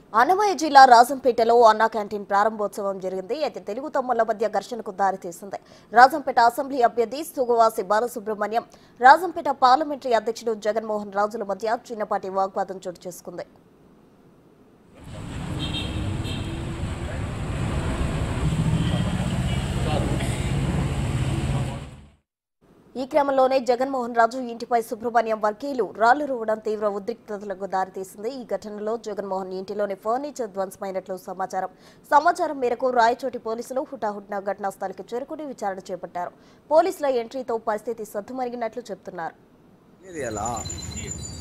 అన్నమయ్య జిల్లా రాజంపేటలో అన్నా క్యాంటీన్ ప్రారంభోత్సవం జరిగింది అయితే తెలుగు తమ్ముళ్ల మధ్య ఘర్షణకు దారితీసింది రాజంపేట అసెంబ్లీ అభ్యర్థి సుగవాసి బాలసుబ్రహ్మణ్యం రాజంపేట పార్లమెంటరీ అధ్యక్షుడు జగన్మోహన్ రాజుల మధ్య చిన్నపాటి వాగ్వాదం చోటు చేసుకుంది ఈ క్రమంలోనే జగన్మోహన్ రాజు ఇంటిపై సుబ్రహ్మణ్యం వర్గీయులు రాళ్లు రువ్వడం తీవ్ర ఉద్రిక్తతలకు దారితీసింది ఈ ఘటనలో జగన్మోహన్ ఇంటిలోని ఫర్నిచర్ ధ్వంసమైనట్లు సమాచారం సమాచారం మేరకు రాయచోటి పోలీసులు హుటాహుటిన ఘటనా స్థలికి చేరుకుని విచారణ చేపట్టారు పోలీసుల ఎంట్రీతో పరిస్థితి సద్దుమరిగినట్లు చెబుతున్నారు ఇది ఎలా